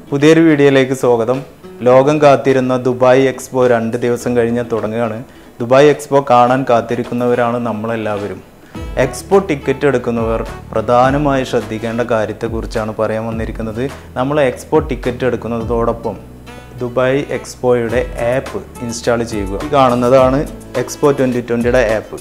പുതിയൊരു വീഡിയോയിലേക്ക് സ്വാഗതം ലോകം കാത്തിരുന്ന ദുബായ് എക്സ്പോ രണ്ട് ദിവസം കഴിഞ്ഞ് തുടങ്ങുകയാണ് ദുബായ് എക്സ്പോ കാണാൻ കാത്തിരിക്കുന്നവരാണ് നമ്മളെല്ലാവരും എക്സ്പോ ടിക്കറ്റ് എടുക്കുന്നവർ പ്രധാനമായി ശ്രദ്ധിക്കേണ്ട കാര്യത്തെക്കുറിച്ചാണ് പറയാൻ വന്നിരിക്കുന്നത് നമ്മൾ എക്സ്പോ ടിക്കറ്റ് എടുക്കുന്നതോടൊപ്പം ദുബായ് എക്സ്പോയുടെ ആപ്പ് ഇൻസ്റ്റാൾ ചെയ്യുക ഈ കാണുന്നതാണ് എക്സ്പോ ട്വൻറ്റി ട്വൻറ്റിയുടെ ആപ്പ്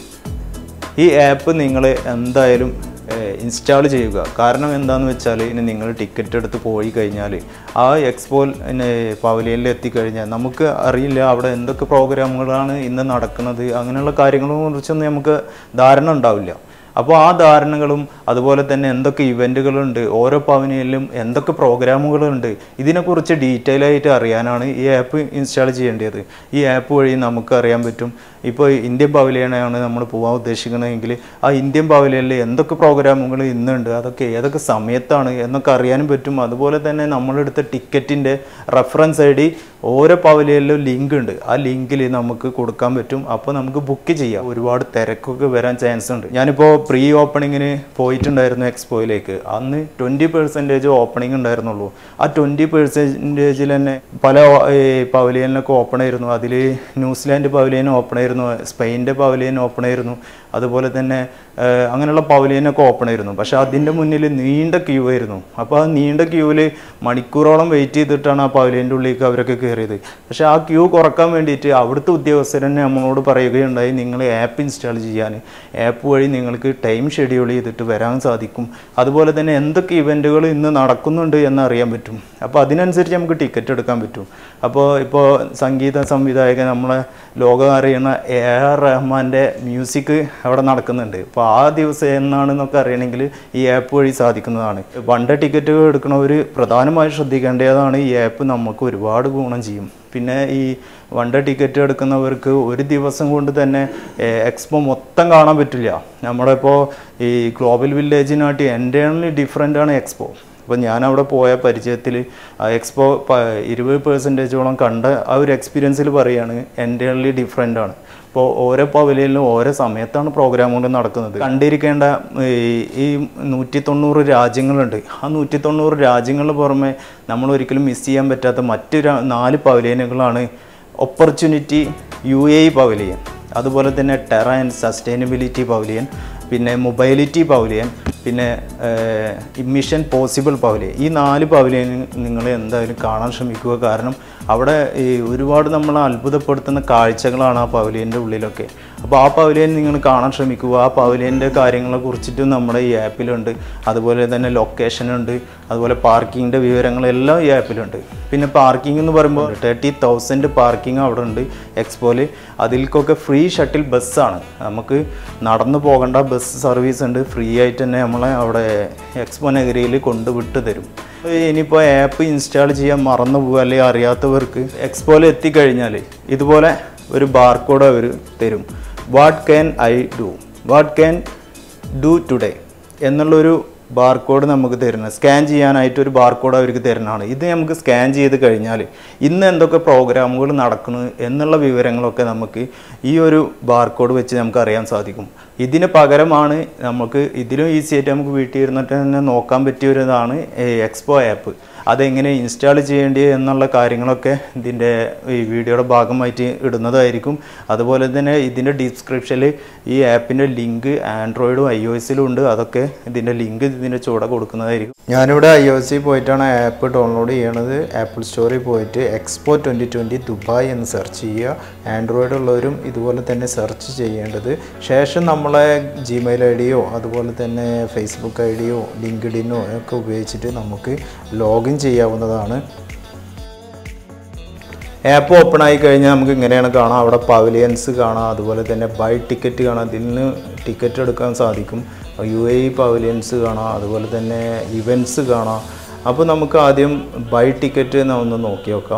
ഈ ആപ്പ് നിങ്ങൾ എന്തായാലും ഇൻസ്റ്റാൾ ചെയ്യുക കാരണം എന്താണെന്ന് വെച്ചാൽ ഇനി നിങ്ങൾ ടിക്കറ്റ് എടുത്ത് പോയി കഴിഞ്ഞാൽ ആ എക്സ്പോ പവലിയനിൽ എത്തിക്കഴിഞ്ഞാൽ നമുക്ക് അറിയില്ല അവിടെ എന്തൊക്കെ പ്രോഗ്രാമുകളാണ് ഇന്ന് നടക്കുന്നത് അങ്ങനെയുള്ള കാര്യങ്ങളെ കുറിച്ചൊന്നും നമുക്ക് ധാരണ ഉണ്ടാവില്ല അപ്പോൾ ആ ധാരണകളും അതുപോലെ തന്നെ എന്തൊക്കെ ഇവൻറ്റുകളുണ്ട് ഓരോ പവനിയിലും എന്തൊക്കെ പ്രോഗ്രാമുകളുണ്ട് ഇതിനെക്കുറിച്ച് ഡീറ്റെയിൽ ആയിട്ട് അറിയാനാണ് ഈ ആപ്പ് ഇൻസ്റ്റാൾ ചെയ്യേണ്ടത് ഈ ആപ്പ് വഴി നമുക്ക് അറിയാൻ പറ്റും ഇപ്പോൾ ഇന്ത്യൻ പവലിയനാണ് നമ്മൾ പോകാൻ ഉദ്ദേശിക്കുന്നതെങ്കിൽ ആ ഇന്ത്യൻ പവലിയനിൽ എന്തൊക്കെ പ്രോഗ്രാമുകൾ ഇന്നുണ്ട് അതൊക്കെ ഏതൊക്കെ സമയത്താണ് എന്നൊക്കെ അറിയാനും പറ്റും അതുപോലെ തന്നെ നമ്മളെടുത്ത ടിക്കറ്റിൻ്റെ റെഫറൻസ് ഐ ഡി ഓരോ പവലിയനിലും ലിങ്ക് ഉണ്ട് ആ ലിങ്കിൽ നമുക്ക് കൊടുക്കാൻ പറ്റും അപ്പോൾ നമുക്ക് ബുക്ക് ചെയ്യാം ഒരുപാട് തിരക്കൊക്കെ വരാൻ ചാൻസ് ഉണ്ട് ഞാനിപ്പോൾ പ്രീ ഓപ്പണിങ്ങിന് പോയിട്ടുണ്ടായിരുന്നു എക്സ്പോയിലേക്ക് അന്ന് ട്വൻറ്റി പെർസെൻറ്റേജ് ഓപ്പണിംഗ് ഉണ്ടായിരുന്നുള്ളൂ ആ ട്വൻറ്റി പെർസെൻറ്റേജിൽ തന്നെ പല പവലിയനിലൊക്കെ ഓപ്പൺ ആയിരുന്നു അതിൽ ന്യൂസിലാൻഡ് പവലിയൻ ഓപ്പൺ ആയിരുന്നു സ്പെയിൻ്റെ പവലിയൻ ഓപ്പൺ ആയിരുന്നു അതുപോലെ തന്നെ ഏഹ്, അങ്ങനെയുള്ള പവലിയനൊക്കെ ഓപ്പൺ ആയിരുന്നു പക്ഷേ അതിൻ്റെ മുന്നിൽ നീണ്ട ക്യൂ ആയിരുന്നു അപ്പോൾ ആ നീണ്ട ക്യൂവിൽ മണിക്കൂറോളം വെയിറ്റ് ചെയ്തിട്ടാണ് ആ പവലിയൻ്റെ ഉള്ളിലേക്ക് അവരൊക്കെ കയറിയത് പക്ഷേ ആ ക്യൂ കുറക്കാൻ വേണ്ടിയിട്ട് അവിടുത്തെ ഉദ്യോഗസ്ഥർ തന്നെ നമ്മളോട് പറയുകയുണ്ടായി നിങ്ങൾ ആപ്പ് ഇൻസ്റ്റാൾ ചെയ്യാൻ ആപ്പ് വഴി നിങ്ങൾക്ക് ടൈം ഷെഡ്യൂൾ ചെയ്തിട്ട് വരാൻ സാധിക്കും അതുപോലെ തന്നെ എന്തൊക്കെ ഇവൻറ്റുകൾ ഇന്ന് നടക്കുന്നുണ്ട് എന്ന് അറിയാൻ പറ്റും അപ്പോൾ അതിനനുസരിച്ച് നമുക്ക് ടിക്കറ്റ് എടുക്കാൻ പറ്റും അപ്പോൾ ഇപ്പോൾ സംഗീത സംവിധായകൻ നമ്മളെ ലോകം അറിയുന്ന എ ആർ റഹ്മാൻ്റെ മ്യൂസിക് അവിടെ നടക്കുന്നുണ്ട് അപ്പോൾ ആ ദിവസം എന്നാണെന്നൊക്കെ അറിയണമെങ്കിൽ ഈ ആപ്പ് വഴി സാധിക്കുന്നതാണ് വൺ ഡേ ടിക്കറ്റ് എടുക്കണവർ പ്രധാനമായും ശ്രദ്ധിക്കേണ്ടതാണ് ഈ ആപ്പ് നമുക്ക് ഒരുപാട് ഗുണം ചെയ്യും പിന്നെ ഈ വൺ ഡേ ടിക്കറ്റ് എടുക്കുന്നവർക്ക് ഒരു ദിവസം കൊണ്ട് തന്നെ എക്സ്പോ മൊത്തം കാണാൻ പറ്റില്ല നമ്മളിപ്പോൾ ഈ ഗ്ലോബൽ വില്ലേജിനായിട്ട് എൻ്റേണലി ഡിഫറെൻ്റ് ആണ് എക്സ്പോ അപ്പോൾ ഞാൻ അവിടെ പോയ പരിചയത്തിൽ എക്സ്പോ ഇരുപത് പെർസെൻറ്റേജോളം കണ്ട ആ ഒരു എക്സ്പീരിയൻസിൽ പറയുകയാണ് എൻ്റേണലി ഡിഫറെൻ്റ് ആണ് ഇപ്പോൾ ഓരോ പവലിയനിലും ഓരോ സമയത്താണ് പ്രോഗ്രാമുകൾ നടക്കുന്നത് കണ്ടിരിക്കേണ്ട ഈ- ഈ നൂറ്റി തൊണ്ണൂറ് രാജ്യങ്ങളുണ്ട് ആ നൂറ്റി തൊണ്ണൂറ് രാജ്യങ്ങളുടെ പുറമെ നമ്മൾ ഒരിക്കലും മിസ് ചെയ്യാൻ പറ്റാത്ത മറ്റ് ര- നാല് പവലിയനുകളാണ് opportunity U A E pavilion അതുപോലെ തന്നെ ടെറ ആൻഡ് സസ്റ്റൈനബിലിറ്റി പവലിയൻ പിന്നെ മൊബൈലിറ്റി പവലിയൻ പിന്നെ മിഷൻ പോസിബിൾ പവലിയൻ ഈ നാല് പവലിയൻ നിങ്ങൾ എന്തായാലും കാണാൻ ശ്രമിക്കുക കാരണം അവിടെ ഈ ഒരുപാട് നമ്മളെ അത്ഭുതപ്പെടുത്തുന്ന കാഴ്ചകളാണ് ആ പവലിയൻ്റെ ഉള്ളിലൊക്കെ അപ്പോൾ ആ പവലിയൻ നിങ്ങൾ കാണാൻ ശ്രമിക്കുക ആ പവലിയൻ്റെ കാര്യങ്ങളെ കുറിച്ചിട്ടും നമ്മുടെ ഈ ആപ്പിലുണ്ട് അതുപോലെ തന്നെ ലൊക്കേഷൻ ഉണ്ട് അതുപോലെ പാർക്കിങ്ങിൻ്റെ വിവരങ്ങളെല്ലാം ഈ ആപ്പിലുണ്ട് പിന്നെ പാർക്കിംഗ് എന്ന് പറയുമ്പോൾ തേർട്ടി തൗസൻഡ് പാർക്കിംഗ് അവിടെ ഉണ്ട് എക്സ്പോയിൽ അതിൽക്കൊക്കെ ഫ്രീ ഷട്ടിൽ ബസ്സാണ് നമുക്ക് നടന്നു പോകേണ്ട ബസ് സർവീസ് ഉണ്ട് ഫ്രീ ആയിട്ട് തന്നെ നമ്മളെ അവിടെ എക്സ്പോ നഗരിയിൽ കൊണ്ടുവിട്ട് തരും ഇനിയിപ്പോൾ ആപ്പ് ഇൻസ്റ്റാൾ ചെയ്യാൻ മറന്നു പോകുക അല്ലെങ്കിൽ അറിയാത്തവർക്ക് എക്സ്പോയിൽ എത്തിക്കഴിഞ്ഞാൽ ഇതുപോലെ ഒരു ബാർകോഡ് അവർ തരും what can I do what can do today എന്നുള്ളൊരു ബാർകോഡ് നമുക്ക് തരുന്നത് സ്കാൻ ചെയ്യാനായിട്ട് ഒരു ബാർകോഡ് അവർക്ക് തരുന്നതാണ് ഇത് നമുക്ക് സ്കാൻ ചെയ്ത് കഴിഞ്ഞാൽ ഇന്ന് എന്തൊക്കെ പ്രോഗ്രാമുകൾ നടക്കുന്നു എന്നുള്ള വിവരങ്ങളൊക്കെ നമുക്ക് ഈ ഒരു ബാർകോഡ് വെച്ച് നമുക്ക് അറിയാൻ സാധിക്കും ഇതിന് പകരമാണ് നമുക്ക് ഇതിലും ഈസി ആയിട്ട് നമുക്ക് വീട്ടിൽ ഇരുന്നിട്ട് തന്നെ നോക്കാൻ പറ്റിയ ഒരു ഇതാണ് എക്സ്പോ ആപ്പ് അതെങ്ങനെ ഇൻസ്റ്റാൾ ചെയ്യേണ്ടത് എന്നുള്ള കാര്യങ്ങളൊക്കെ ഇതിൻ്റെ ഈ വീഡിയോയുടെ ഭാഗമായിട്ട് ഇടുന്നതായിരിക്കും അതുപോലെ തന്നെ ഇതിൻ്റെ ഡിസ്ക്രിപ്ഷനിൽ ഈ ആപ്പിൻ്റെ ലിങ്ക് ആൻഡ്രോയിഡും ഐ ഒ എസിലും ഉണ്ട് അതൊക്കെ ഇതിൻ്റെ ലിങ്ക് ഇതിൻ്റെ ചൂടെ കൊടുക്കുന്നതായിരിക്കും ഞാനിവിടെ ഐ ഒ എസിൽ പോയിട്ടാണ് ആപ്പ് ഡൗൺലോഡ് ചെയ്യണത് ആപ്പിൾ സ്റ്റോറിൽ പോയിട്ട് എക്സ്പോ ട്വൻറ്റി ട്വൻറ്റി ദുബായ് എന്ന് സെർച്ച് ചെയ്യുക ആൻഡ്രോയിഡ് ഉള്ളവരും ഇതുപോലെ തന്നെ സെർച്ച് ചെയ്യേണ്ടത് ശേഷം നമ്മളെ ജിമെയിൽ ഐ ഡിയോ അതുപോലെ തന്നെ ഫേസ്ബുക്ക് ഐ ഡിയോ ലിങ്ക്ഡിനോ ഒക്കെ ഉപയോഗിച്ചിട്ട് നമുക്ക് ലോഗിൻ ചെയ്യാവുന്നതാണ് ആപ്പ് ഓപ്പൺ ആയി കഴിഞ്ഞാൽ നമുക്ക് ഇങ്ങനെയാണ് കാണാം അവിടെ പവലിയൻസ് കാണാം അതുപോലെ തന്നെ ബൈ ടിക്കറ്റ് കാണാം ഇതിൽ നിന്ന് ടിക്കറ്റ് എടുക്കാൻ സാധിക്കും യു എ ഇ പവലിയൻസ് കാണാം അതുപോലെ തന്നെ ഇവൻറ്റ്സ് കാണാം അപ്പോൾ നമുക്ക് ആദ്യം ബൈ ടിക്കറ്റ് ഒന്ന് നോക്കി നോക്കാം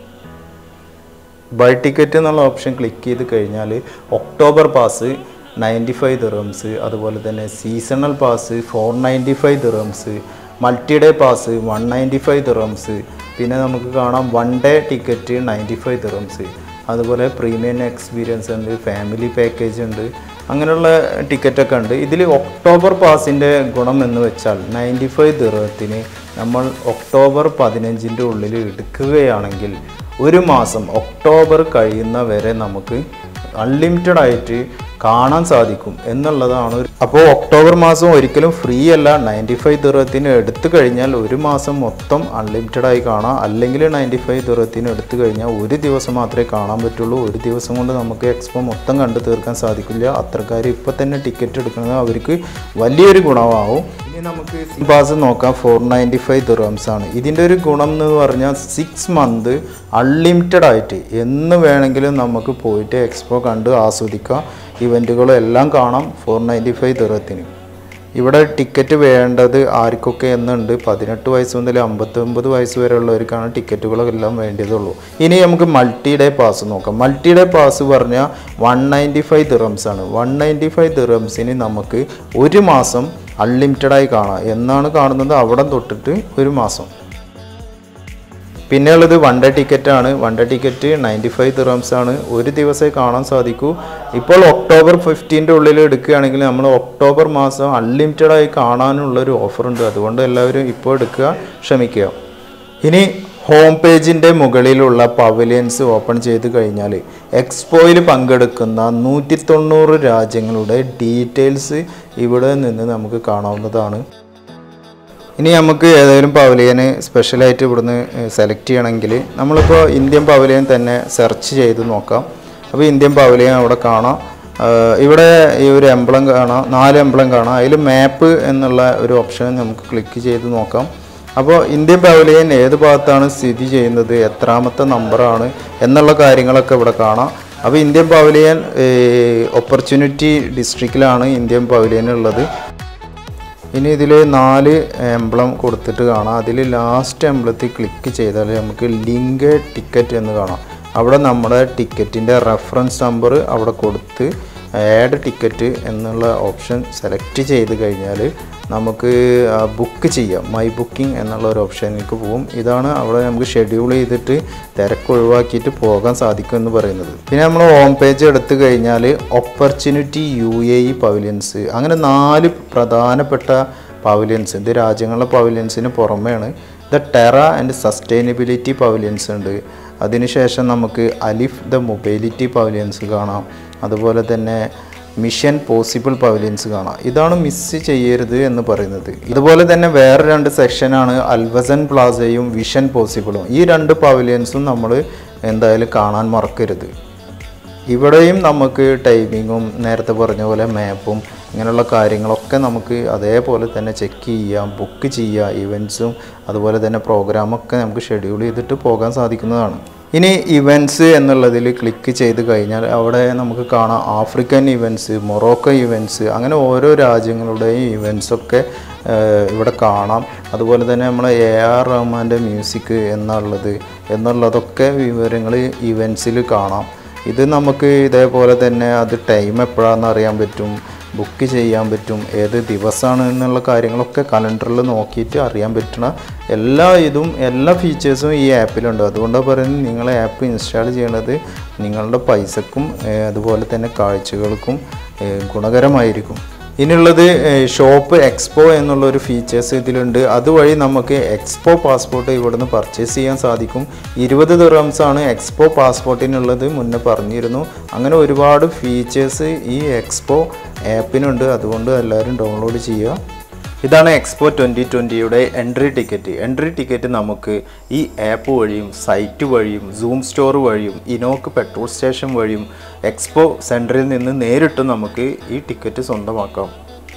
ബൈ ടിക്കറ്റ് എന്നുള്ള ഓപ്ഷൻ ക്ലിക്ക് ചെയ്ത് കഴിഞ്ഞാൽ October pass ninety five dirhams അതുപോലെ തന്നെ seasonal pass four ninety five dirhams multi day pass one ninety five dirhams പിന്നെ നമുക്ക് കാണാം one day ticket ninety five dirhams അതുപോലെ പ്രീമിയം എക്സ്പീരിയൻസ് ഉണ്ട് ഫാമിലി പാക്കേജ് ഉണ്ട് അങ്ങനെയുള്ള ടിക്കറ്റൊക്കെ ഉണ്ട് ഇതിൽ ഒക്ടോബർ പാസിൻ്റെ ഗുണം എന്ന് വെച്ചാൽ നയൻറ്റി ഫൈവ് ദിറത്തിന് നമ്മൾ ഒക്ടോബർ പതിനഞ്ചിൻ്റെ ഉള്ളിൽ എടുക്കുകയാണെങ്കിൽ ഒരു മാസം ഒക്ടോബർ കഴിയുന്ന വരെ നമുക്ക് അൺലിമിറ്റഡ് ആയിട്ട് കാണാൻ സാധിക്കും എന്നുള്ളതാണ് ഒരു- അപ്പോൾ ഒക്ടോബർ മാസം ഒരിക്കലും ഫ്രീ അല്ല നയൻറ്റി ഫൈവ് ദിറത്തിന് എടുത്തു കഴിഞ്ഞാൽ ഒരു മാസം മൊത്തം അൺലിമിറ്റഡ് ആയി കാണാം അല്ലെങ്കിൽ നയൻറ്റി ഫൈവ് ദിറത്തിന് എടുത്തു കഴിഞ്ഞാൽ ഒരു ദിവസം മാത്രമേ കാണാൻ പറ്റുള്ളൂ ഒരു ദിവസം കൊണ്ട് നമുക്ക് എക്സ്പോ മൊത്തം കണ്ടു തീർക്കാൻ സാധിക്കില്ല അത്രക്കാർ ഇപ്പം തന്നെ ടിക്കറ്റ് എടുക്കുന്നത് അവർക്ക് വലിയൊരു ഗുണമാവും ഇനി നമുക്ക് പാസ് നോക്കാം ഫോർ നയൻറ്റി ഫൈവ് ദിറംസ് ആണ് ഇതിൻ്റെ ഒരു ഗുണം എന്ന് പറഞ്ഞാൽ സിക്സ് മന്ത് അൺലിമിറ്റഡ് ആയിട്ട് എന്ന് വേണമെങ്കിലും നമുക്ക് പോയിട്ട് എക്സ്പോ കണ്ട് ആസ്വദിക്കാം ഇവൻറ്റുകളും എല്ലാം കാണാം ഫോർ നയൻറ്റി ഫൈവ് ദിറത്തിന് ഇവിടെ ടിക്കറ്റ് വേണ്ടത് ആർക്കൊക്കെ എന്നുണ്ട് പതിനെട്ട് വയസ്സ് മുതൽ അമ്പത്തൊമ്പത് വയസ്സ് വരെയുള്ളവർക്കാണ് ടിക്കറ്റുകളെല്ലാം വേണ്ടതുള്ളൂ ഇനി നമുക്ക് മൾട്ടി ഡേ പാസ് നോക്കാം മൾട്ടി ഡേ പാസ് പറഞ്ഞാൽ വൺ നയൻറ്റി ഫൈവ് ദിറംസ് ആണ് വൺ നയൻറ്റി ഫൈവ് ദിറംസിന് നമുക്ക് ഒരു മാസം അൺലിമിറ്റഡായി കാണാം എന്നാണ് കാണുന്നത് അവിടെ തൊട്ടിട്ട് ഒരു മാസം പിന്നെ ഉള്ളത് വൺ ഡേ ടിക്കറ്റ് ആണ് one day ticket ninety five dirhams ആണ് ഒരു ദിവസമേ കാണാൻ സാധിക്കൂ ഇപ്പോൾ ഒക്ടോബർ ഫിഫ്റ്റീൻ്റെ ഉള്ളിൽ എടുക്കുകയാണെങ്കിൽ നമ്മൾ ഒക്ടോബർ മാസം അൺലിമിറ്റഡ് ആയി കാണാനുള്ള ഒരു ഓഫർ ഉണ്ട് അതുകൊണ്ട് എല്ലാവരും ഇപ്പോൾ എടുക്കുക ശ്രമിക്കുക ഇനി ഹോം പേജിൻ്റെ മുകളിലുള്ള പവലിയൻസ് ഓപ്പൺ ചെയ്ത് കഴിഞ്ഞാൽ എക്സ്പോയിൽ പങ്കെടുക്കുന്ന നൂറ്റി തൊണ്ണൂറ് രാജ്യങ്ങളുടെ ഡീറ്റെയിൽസ് ഇവിടെ നിന്ന് നമുക്ക് കാണാവുന്നതാണ് ഇനി നമുക്ക് ഏതെങ്കിലും പവലിയന് സ്പെഷ്യലായിട്ട് ഇവിടുന്ന് സെലക്ട് ചെയ്യണമെങ്കിൽ നമ്മളിപ്പോൾ ഇന്ത്യൻ പവലിയൻ തന്നെ സെർച്ച് ചെയ്ത് നോക്കാം അപ്പോൾ ഇന്ത്യൻ പവലിയൻ അവിടെ കാണാം ആഹ് ഇവിടെ ഈ ഒരു എംബ്ലം കാണാം നാല് എംബ്ലം കാണാം അതിൽ മാപ്പ് എന്നുള്ള ഒരു ഓപ്ഷൻ നമുക്ക് ക്ലിക്ക് ചെയ്ത് നോക്കാം അപ്പോൾ ഇന്ത്യൻ പവലിയൻ ഏത് ഭാഗത്താണ് സ്ഥിതി ചെയ്യുന്നത് എത്രാമത്തെ നമ്പറാണ് എന്നുള്ള കാര്യങ്ങളൊക്കെ ഇവിടെ കാണാം അപ്പോൾ ഇന്ത്യൻ പവലിയൻ ഓപ്പർച്യൂണിറ്റി ഡിസ്ട്രിക്റ്റിലാണ് ഇന്ത്യൻ പവലിയൻ ഉള്ളത് ഇനി ഇതിൽ നാല് എംബ്ലം കൊടുത്തിട്ട് കാണാം അതിൽ ലാസ്റ്റ് എംബ്ലത്തിൽ ക്ലിക്ക് ചെയ്താൽ നമുക്ക് ലിങ്ക് ടിക്കറ്റ് എന്ന് കാണാം അവിടെ നമ്മുടെ ടിക്കറ്റിൻ്റെ റെഫറൻസ് നമ്പർ അവിടെ കൊടുത്ത് ആഡ് ടിക്കറ്റ് എന്നുള്ള ഓപ്ഷൻ സെലക്ട് ചെയ്ത് കഴിഞ്ഞാൽ നമുക്ക് ബുക്ക് ചെയ്യാം മൈ ബുക്കിംഗ് എന്നുള്ള ഒരു ഓപ്ഷനിലേക്ക് പോകും ഇതാണ് അവിടെ നമുക്ക് ഷെഡ്യൂൾ ചെയ്തിട്ട് തിരക്ക് ഒഴിവാക്കിയിട്ട് പോകാൻ സാധിക്കും എന്ന് പറയുന്നത് പിന്നെ നമ്മൾ ഹോം പേജ് എടുത്തു കഴിഞ്ഞാൽ opportunity U A E pavilions അങ്ങനെ നാല് പ്രധാനപ്പെട്ട പവലിയൻസ് ഇത് രാജ്യങ്ങളുടെ പവലിയൻസിന് പുറമെയാണ് the Terra and sustainability pavilions ഉണ്ട് അതിനുശേഷം നമുക്ക് അലിഫ് ദ മൊബൈലിറ്റി പവലിയൻസ് കാണാം അതുപോലെ തന്നെ മിഷൻ പോസിബിൾ പവലിയൻസ് കാണാം ഇതാണ് മിസ് ചെയ്യരുത് എന്ന് പറയുന്നത് ഇതുപോലെ തന്നെ വേറെ രണ്ട് സെക്ഷനാണ് അൽവസൻ പ്ലാസയും വിഷൻ പോസിബിളും ഈ രണ്ട് പവലിയൻസും നമ്മൾ എന്തായാലും കാണാൻ മറക്കരുത് ഇവിടെയും നമുക്ക് ടൈമിങ്ങും നേരത്തെ പറഞ്ഞ പോലെ മാപ്പും ഇങ്ങനെയുള്ള കാര്യങ്ങളൊക്കെ നമുക്ക് അതേപോലെ തന്നെ ചെക്ക് ചെയ്യാം ബുക്ക് ചെയ്യാം ഇവൻറ്റ്സും അതുപോലെ തന്നെ പ്രോഗ്രാമൊക്കെ നമുക്ക് ഷെഡ്യൂൾ ചെയ്തിട്ട് പോകാൻ സാധിക്കുന്നതാണ് ഇനി ഇവൻറ്റ്സ് എന്നുള്ളതിൽ ക്ലിക്ക് ചെയ്ത് കഴിഞ്ഞാൽ അവിടെ നമുക്ക് കാണാം ആഫ്രിക്കൻ ഇവൻറ്റ്സ് മൊറോക്കോ ഇവൻറ്റ്സ് അങ്ങനെ ഓരോ രാജ്യങ്ങളുടെയും ഇവൻറ്റ്സൊക്കെ ഇവിടെ കാണാം അതുപോലെ തന്നെ നമ്മളെ എ ആർ റഹ്മാൻ്റെ മ്യൂസിക് എന്നുള്ളത് എന്നുള്ളതൊക്കെ വിവരങ്ങൾ ഇവൻറ്റ്സിൽ കാണാം ഇത് നമുക്ക് ഇതേപോലെ തന്നെ അത് ടൈം എപ്പോഴാണെന്ന് അറിയാൻ പറ്റും ബുക്ക് ചെയ്യാൻ പറ്റും ഏത് ദിവസമാണ് എന്നുള്ള കാര്യങ്ങളൊക്കെ കലണ്ടറിൽ നോക്കിയിട്ട് അറിയാൻ പറ്റണ എല്ലാ ഇതും എല്ലാ ഫീച്ചേഴ്സും ഈ ആപ്പിലുണ്ട് അതുകൊണ്ടാണ് പറയുന്നത് നിങ്ങൾ ആപ്പ് ഇൻസ്റ്റാൾ ചെയ്യണത് നിങ്ങളുടെ പൈസക്കും ഏഹ്, അതുപോലെ തന്നെ കാഴ്ചകൾക്കും ഏഹ്, ഗുണകരമായിരിക്കും ഇനിയുള്ളത് ഷോപ്പ് എക്സ്പോ എന്നുള്ള ഒരു ഫീച്ചേഴ്സ് ഇതിലുണ്ട് അതുവഴി നമുക്ക് എക്സ്പോ പാസ്പോർട്ട് ഇവിടുന്ന് പർച്ചേസ് ചെയ്യാൻ സാധിക്കും ഇരുപത് ദിറംസ് ആണ് എക്സ്പോ പാസ്പോർട്ടിനുള്ളത് മുന്നേ പറഞ്ഞിരുന്നു അങ്ങനെ ഒരുപാട് ഫീച്ചേഴ്സ് ഈ എക്സ്പോ ആപ്പിനുണ്ട് അതുകൊണ്ട് എല്ലാവരും ഡൗൺലോഡ് ചെയ്യുക ഇതാണ് എക്സ്പോ ട്വൻ്റി ട്വൻ്റിയുടെ എൻട്രി ടിക്കറ്റ് എൻട്രി ടിക്കറ്റ് നമുക്ക് ഈ ആപ്പ് വഴിയും സൈറ്റ് വഴിയും സൂം സ്റ്റോർ വഴിയും ഇനോക്ക് പെട്രോൾ സ്റ്റേഷൻ വഴിയും എക്സ്പോ സെൻറ്ററിൽ നിന്ന് നേരിട്ട് നമുക്ക് ഈ ടിക്കറ്റ് സ്വന്തമാക്കാം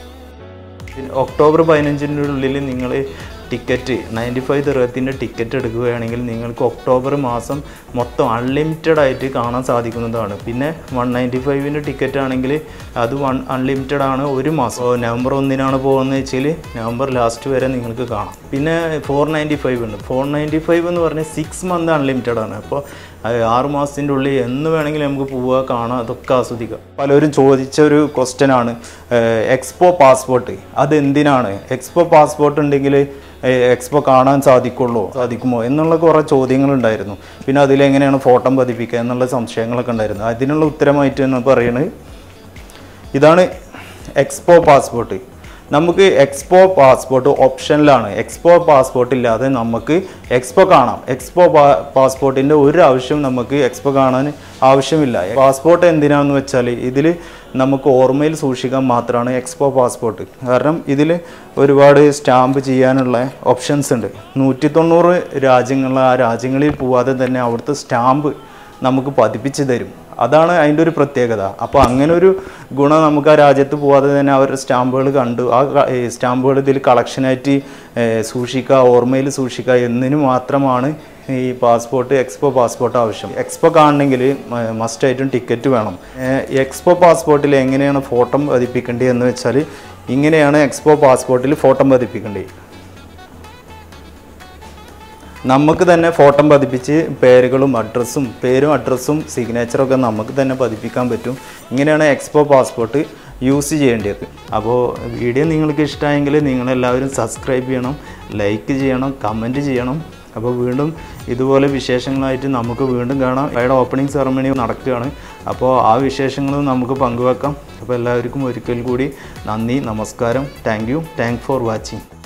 ഒക്ടോബർ പതിനഞ്ചിൻ്റെ ഉള്ളിൽ നിങ്ങൾ ടിക്കറ്റ് നയൻറ്റി ഫൈവ് ദിറത്തിൻ്റെ ടിക്കറ്റ് എടുക്കുകയാണെങ്കിൽ നിങ്ങൾക്ക് ഒക്ടോബർ മാസം മൊത്തം അൺലിമിറ്റഡ് ആയിട്ട് കാണാൻ സാധിക്കുന്നതാണ് പിന്നെ വൺ നയൻറ്റി ഫൈവിൻ്റെ ടിക്കറ്റ് ആണെങ്കിൽ അത് വൺ അൺലിമിറ്റഡ് ആണ് ഒരു മാസം ഓ, നവംബർ ഒന്നിനാണ് പോകുന്നത് വെച്ചാൽ നവംബർ ലാസ്റ്റ് വരെ നിങ്ങൾക്ക് കാണാം പിന്നെ ഫോർ നയൻറ്റി ഫൈവ് ഉണ്ട് ഫോർ നയൻറ്റി ഫൈവ് എന്ന് പറഞ്ഞാൽ സിക്സ് മന്ത് അൺലിമിറ്റഡ് ആണ് അപ്പോൾ അത് ആറ് മാസത്തിൻ്റെ ഉള്ളിൽ എന്ന് വേണമെങ്കിലും നമുക്ക് പോവുക കാണാം അതൊക്കെ ആസ്വദിക്കാം പലരും ചോദിച്ച ഒരു ക്വസ്റ്റ്യൻ ആണ് എക്സ്പോ പാസ്പോർട്ട് അത് എന്തിനാണ് എക്സ്പോ പാസ്പോർട്ട് ഉണ്ടെങ്കിൽ എക്സ്പോ കാണാൻ സാധിക്കുള്ളൂ സാധിക്കുമോ എന്നുള്ള കുറേ ചോദ്യങ്ങളുണ്ടായിരുന്നു പിന്നെ അതിലെങ്ങനെയാണ് ഫോട്ടോ പതിപ്പിക്കുക എന്നുള്ള സംശയങ്ങളൊക്കെ ഉണ്ടായിരുന്നു അതിനുള്ള ഉത്തരമായിട്ട് എന്ന് പറയുന്നത് ഇതാണ് എക്സ്പോ പാസ്പോർട്ട് നമുക്ക് എക്സ്പോ പാസ്പോർട്ട് ഓപ്ഷനിലാണ് എക്സ്പോ പാസ്പോർട്ട് ഇല്ലാതെ നമുക്ക് എക്സ്പോ കാണാം എക്സ്പോ പാസ്പോർട്ടിൻ്റെ ഒരു ആവശ്യം നമുക്ക് എക്സ്പോ കാണാൻ ആവശ്യമില്ല പാസ്പോർട്ട് എന്തിനാണെന്ന് വെച്ചാൽ ഇതിൽ നമുക്ക് ഓർമ്മയിൽ സൂക്ഷിക്കാൻ മാത്രമാണ് എക്സ്പോ പാസ്പോർട്ട് കാരണം ഇതിൽ ഒരുപാട് സ്റ്റാമ്പ് ചെയ്യാനുള്ള ഓപ്ഷൻസ് ഉണ്ട് നൂറ്റി തൊണ്ണൂറ് രാജ്യങ്ങൾ ആ രാജ്യങ്ങളിൽ പോവാതെ തന്നെ അവിടുത്തെ സ്റ്റാമ്പ് നമുക്ക് പതിപ്പിച്ച് തരും അതാണ് അതിൻ്റെ ഒരു പ്രത്യേകത അപ്പോൾ അങ്ങനെ ഒരു ഗുണം നമുക്ക് ആ രാജ്യത്ത് പോവാതെ തന്നെ അവരുടെ സ്റ്റാമ്പുകൾ കണ്ടു ആ ക- ഈ സ്റ്റാമ്പുകൾ ഇതിൽ കളക്ഷനായിട്ട് ഏഹ്, സൂക്ഷിക്കുക ഓർമ്മയിൽ സൂക്ഷിക്കുക എന്നതിന് മാത്രമാണ് ഈ പാസ്പോർട്ട് എക്സ്പോ പാസ്പോർട്ട് ആവശ്യം എക്സ്പോ കാണണമെങ്കിൽ മസ്റ്റായിട്ടും ടിക്കറ്റ് വേണം ഏഹ്, എക്സ്പോ പാസ്പോർട്ടിൽ എങ്ങനെയാണ് ഫോട്ടോ പതിപ്പിക്കേണ്ടത് എന്ന് വെച്ചാൽ ഇങ്ങനെയാണ് എക്സ്പോ പാസ്പോർട്ടിൽ ഫോട്ടോ പതിപ്പിക്കേണ്ടത് നമുക്ക് തന്നെ ഫോട്ടോ പതിപ്പിച്ച് പേരുകളും അഡ്രസ്സും പേരും അഡ്രസ്സും സിഗ്നേച്ചറും ഒക്കെ നമുക്ക് തന്നെ പതിപ്പിക്കാൻ പറ്റും ഇങ്ങനെയാണ് എക്സ്പോ പാസ്പോർട്ട് യൂസ് ചെയ്യേണ്ടത് അപ്പോൾ വീഡിയോ നിങ്ങൾക്ക് ഇഷ്ടമായെങ്കിൽ നിങ്ങളെല്ലാവരും സബ്സ്ക്രൈബ് ചെയ്യണം ലൈക്ക് ചെയ്യണം കമൻറ്റ് ചെയ്യണം അപ്പോൾ വീണ്ടും ഇതുപോലെ വിശേഷങ്ങളായിട്ട് നമുക്ക് വീണ്ടും കാണാം അവയുടെ ഓപ്പണിംഗ് സെറമണി നടക്കുകയാണ് അപ്പോൾ ആ വിശേഷങ്ങളും നമുക്ക് പങ്കുവെക്കാം അപ്പോൾ എല്ലാവർക്കും ഒരിക്കൽ കൂടി നന്ദി നമസ്കാരം thank you thank for watching